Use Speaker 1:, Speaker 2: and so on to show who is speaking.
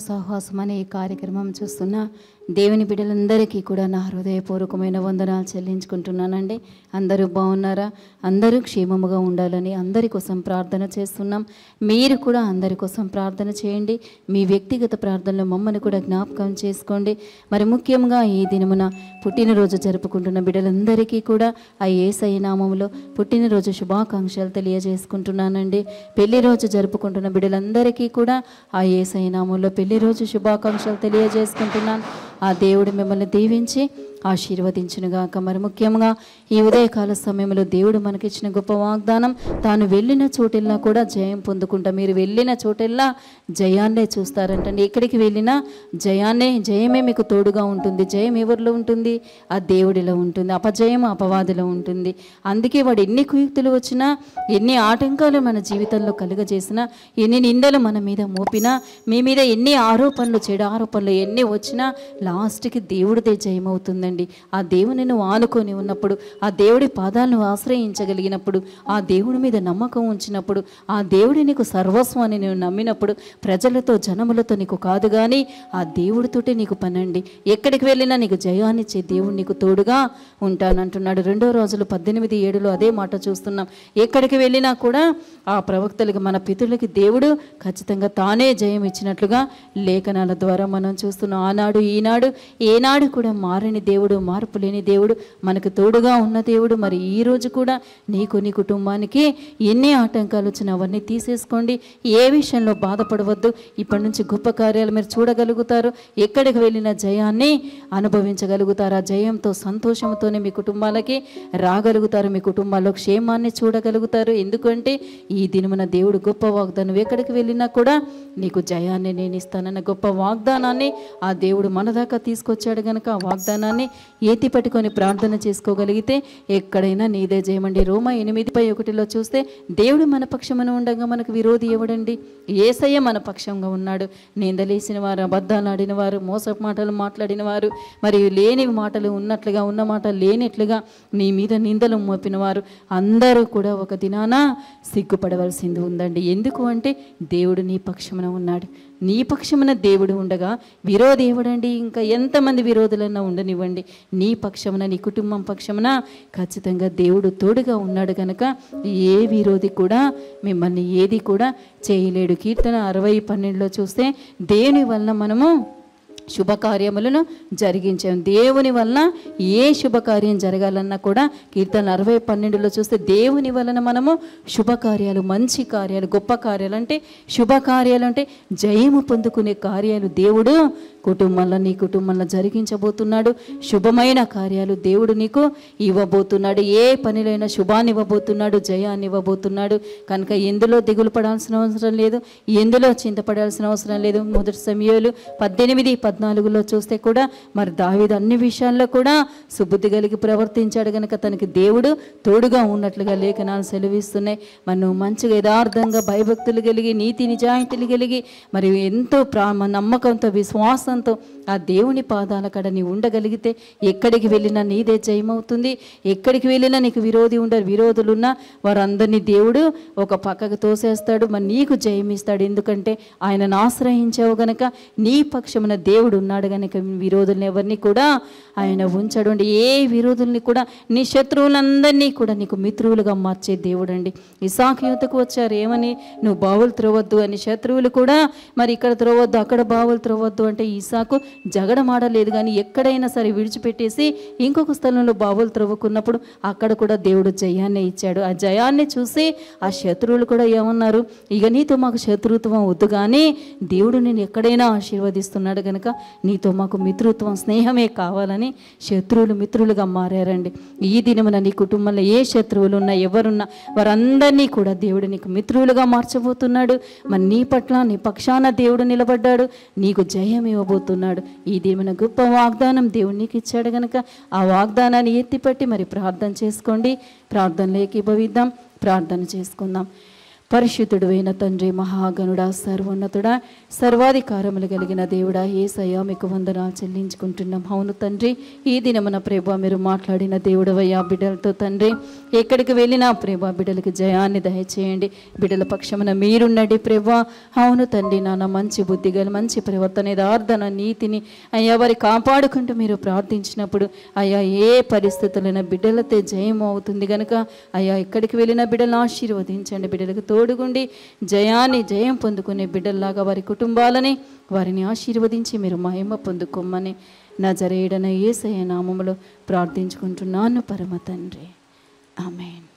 Speaker 1: సహవాసం అనే ఈ కార్యక్రమం చూస్తున్న దేవుని బిడ్డలందరికీ కూడా నా హృదయపూర్వకమైన వందనాలు చెల్లించుకుంటున్నానండి అందరూ బాగున్నారా అందరూ క్షేమముగా ఉండాలని అందరి కోసం ప్రార్థన చేస్తున్నాం మీరు కూడా అందరి కోసం ప్రార్థన చేయండి మీ వ్యక్తిగత ప్రార్థనలో మమ్మల్ని కూడా జ్ఞాపకం చేసుకోండి మరి ముఖ్యంగా ఈ దినమున పుట్టినరోజు జరుపుకుంటున్న బిడ్డలందరికీ కూడా ఆ ఏసై నామములో పుట్టినరోజు శుభాకాంక్షలు తెలియజేసుకుంటున్నానండి పెళ్లి రోజు జరుపుకుంటున్న బిడ్డలందరికీ కూడా ఆ ఏసై నామంలో పెళ్లి రోజు శుభాకాంక్షలు తెలియజేసుకుంటున్నాను ఆ దేవుడు మిమ్మల్ని దీవించి ఆశీర్వదించునుగాక మరి ముఖ్యంగా ఈ ఉదయకాల సమయంలో దేవుడు మనకిచ్చిన గొప్ప వాగ్దానం తాను వెళ్ళిన చోటెల్లా కూడా జయం పొందుకుంటా మీరు వెళ్ళిన చోటెల్లా జయాన్నే చూస్తారంటండి ఎక్కడికి వెళ్ళినా జయాన్నే జయమే మీకు తోడుగా ఉంటుంది జయం ఎవరిలో ఉంటుంది ఆ దేవుడిలో ఉంటుంది అపజయం అపవాదిలో ఉంటుంది అందుకే వాడు ఎన్ని కుయుక్తులు వచ్చినా ఎన్ని ఆటంకాలు మన జీవితంలో కలుగజేసినా ఎన్ని నిందలు మన మీద మోపినా మీ మీద ఎన్ని ఆరోపణలు చెడు ఆరోపణలు ఎన్ని వచ్చినా లాస్ట్కి దేవుడిదే జయమవుతుందండి ఆ దేవుని నువ్వు ఆనుకొని ఉన్నప్పుడు ఆ దేవుడి పాదాలను ఆశ్రయించగలిగినప్పుడు ఆ దేవుడి మీద నమ్మకం ఉంచినప్పుడు ఆ దేవుడి నీకు సర్వస్వాన్ని నువ్వు నమ్మినప్పుడు ప్రజలతో జనములతో నీకు కాదు కానీ ఆ దేవుడితోటే నీకు పనండి ఎక్కడికి వెళ్ళినా నీకు జయాన్నిచ్చే దేవుడు నీకు తోడుగా ఉంటానంటున్నాడు రెండో రోజులు పద్దెనిమిది ఏడులో అదే మాట చూస్తున్నాం ఎక్కడికి వెళ్ళినా కూడా ఆ ప్రవక్తలకి మన పితరులకి దేవుడు ఖచ్చితంగా తానే జయం ఇచ్చినట్లుగా లేఖనాల ద్వారా మనం చూస్తున్నాం ఆనాడు ఈనాడు ఏనాడు కూడా మారని దేవుడు మార్పు లేని దేవుడు మనకు తోడుగా ఉన్న దేవుడు మరి ఈ రోజు కూడా నీకు నీ కుటుంబానికి ఎన్ని ఆటంకాలు వచ్చినా అవన్నీ తీసేసుకోండి ఏ విషయంలో బాధపడవద్దు ఇప్పటి నుంచి గొప్ప కార్యాలు మీరు చూడగలుగుతారు ఎక్కడికి వెళ్ళిన జయాన్ని అనుభవించగలుగుతారు ఆ జయంతో సంతోషంతోనే మీ కుటుంబాలకి రాగలుగుతారు మీ కుటుంబాల్లో క్షేమాన్ని చూడగలుగుతారు ఎందుకంటే ఈ దినమున దేవుడు గొప్ప వాగ్దానం ఎక్కడికి వెళ్ళినా కూడా నీకు జయాన్ని నేను ఇస్తానన్న గొప్ప వాగ్దానాన్ని ఆ దేవుడు మన దాకా తీసుకొచ్చాడు గనక ఆ వాగ్దానాన్ని ఏతి పట్టుకొని ప్రార్థన చేసుకోగలిగితే ఎక్కడైనా నీదే జయమండి రోమ ఎనిమిదిపై ఒకటిలో చూస్తే దేవుడు మన పక్షమున ఉండగా మనకు విరోధి ఎవడండి ఏసయ్య మన పక్షంగా ఉన్నాడు నిందలేసిన వారు అబద్ధాలు ఆడిన వారు మోసపు మాటలు మాట్లాడిన వారు మరియు లేని మాటలు ఉన్నట్లుగా ఉన్న మాట లేనట్లుగా నీ మీద నిందలు మోపిన వారు అందరూ కూడా ఒక దినాన సిగ్గుపడవలసింది ఉందండి ఎందుకు అంటే దేవుడు నీ పక్షమున ఉన్నాడు నీ పక్షమున దేవుడు ఉండగా విరోధి ఎవడండి ఇంకా ఎంతమంది విరోధులన్నా ఉండనివ్వండి నీ పక్షమున నీ కుటుంబం పక్షమున ఖచ్చితంగా దేవుడు తోడుగా ఉన్నాడు కనుక ఏ విరోధి కూడా మిమ్మల్ని ఏది కూడా చేయలేడు కీర్తన అరవై పన్నెండులో చూస్తే దేవుని వలన మనము శుభకార్యములను జరిగించాం దేవుని వలన ఏ శుభకార్యం జరగాలన్నా కూడా కీర్తన అరవై పన్నెండులో చూస్తే దేవుని వలన మనము శుభకార్యాలు మంచి కార్యాలు గొప్ప కార్యాలు అంటే శుభకార్యాలు అంటే జయము పొందుకునే కార్యాలు దేవుడు కుటుంబంలో నీ కుటుంబంలో జరిగించబోతున్నాడు శుభమైన కార్యాలు దేవుడు నీకు ఇవ్వబోతున్నాడు ఏ పనిలైనా శుభాన్ని ఇవ్వబోతున్నాడు జయాన్ని ఇవ్వబోతున్నాడు కనుక ఎందులో దిగులు పడాల్సిన అవసరం లేదు ఎందులో చింతపడాల్సిన అవసరం లేదు మొదటి సమయాలు పద్దెనిమిది పద్నాలుగులో చూస్తే కూడా మరి దావీదు అన్ని విషయాల్లో కూడా సుబుద్ధి కలిగి ప్రవర్తించాడు కనుక తనకి దేవుడు తోడుగా ఉన్నట్లుగా లేఖనాలు సెలవిస్తున్నాయి మరి నువ్వు మంచిగా యథార్థంగా భయభక్తులు కలిగి నీతి నిజాయితీలు కలిగి మరి ఎంతో ప్రా నమ్మకంతో విశ్వాసంతో ఆ దేవుని పాదాల కాడ నీవు ఉండగలిగితే ఎక్కడికి వెళ్ళినా నీదే జయమవుతుంది ఎక్కడికి వెళ్ళినా నీకు విరోధి ఉండరు విరోధులున్నా వారందరినీ దేవుడు ఒక పక్కకు తోసేస్తాడు మరి నీకు జయమిస్తాడు ఎందుకంటే ఆయనను ఆశ్రయించావు గనక నీ పక్షమున దేవుడు ఉన్నాడు గనక విరోధుల్ని ఎవరిని కూడా ఆయన ఉంచడు ఏ విరోధుల్ని కూడా నీ శత్రువులందరినీ కూడా నీకు మిత్రువులుగా మార్చే దేవుడు అండి ఇసాకు యువతకు వచ్చారు ఏమని నువ్వు బావులు త్రవద్దు అని శత్రువులు కూడా మరి ఇక్కడ త్రవద్దు అక్కడ బావులు త్రవద్దు అంటే ఈసాకు జగడమాడలేదు కానీ ఎక్కడైనా సరే విడిచిపెట్టేసి ఇంకొక స్థలంలో బావులు త్రవ్వుకున్నప్పుడు అక్కడ కూడా దేవుడు జయాన్ని ఇచ్చాడు ఆ జయాన్ని చూసి ఆ శత్రువులు కూడా ఏమన్నారు ఇక నీతో మాకు శత్రుత్వం వద్దు కానీ దేవుడు నేను ఎక్కడైనా ఆశీర్వదిస్తున్నాడు కనుక నీతో మాకు మిత్రుత్వం స్నేహమే కావాలని శత్రువులు మిత్రులుగా మారారండి ఈ దినమున నీ కుటుంబంలో ఏ శత్రువులు ఉన్నా ఎవరున్నా వారందరినీ కూడా దేవుడు నీకు మిత్రులుగా మార్చబోతున్నాడు మరి నీ పట్ల నీ పక్షాన దేవుడు నిలబడ్డాడు నీకు జయం ఇవ్వబోతున్నాడు ఈ దినమున గొప్ప వాగ్దానం దేవుడు నీకు ఇచ్చాడు కనుక ఆ వాగ్దానాన్ని ఎత్తిపట్టి మరి ప్రార్థన చేసుకోండి ప్రార్థనలో ఏకీభవిద్దాం ప్రార్థన చేసుకుందాం పరిశుద్ధుడు అయిన తండ్రి మహాగణుడా సర్వోన్నతుడా సర్వాధికారములు కలిగిన దేవుడా ఏసయ్యా మీకు వందనాలు చెల్లించుకుంటున్నాం అవును తండ్రి ఈ దినమున ప్రభా మీరు మాట్లాడిన దేవుడవయ్యా బిడ్డలతో తండ్రి ఎక్కడికి వెళ్ళినా ప్రభా బిడ్డలకు జయాన్ని దయచేయండి బిడ్డల పక్షమున మీరుండండి ప్రభా అవును తండ్రి నాన్న మంచి బుద్ధి గల మంచి ప్రవర్తన యథార్థన నీతిని అయ్యా వారి కాపాడుకుంటూ మీరు ప్రార్థించినప్పుడు అయ్యా ఏ పరిస్థితులైనా బిడ్డలతో జయం అవుతుంది కనుక అయ్యా ఎక్కడికి వెళ్ళిన బిడ్డలను ఆశీర్వదించండి బిడ్డలకు తోడుగుండి జయాన్ని జయం పొందుకునే బిడ్డల్లాగా వారి కుటుంబాలని వారిని ఆశీర్వదించి మీరు మహిమ పొందుకోమని నా జరేడన ఏసయ నామములో ప్రార్థించుకుంటున్నాను పరమ తండ్రి ఆమెన్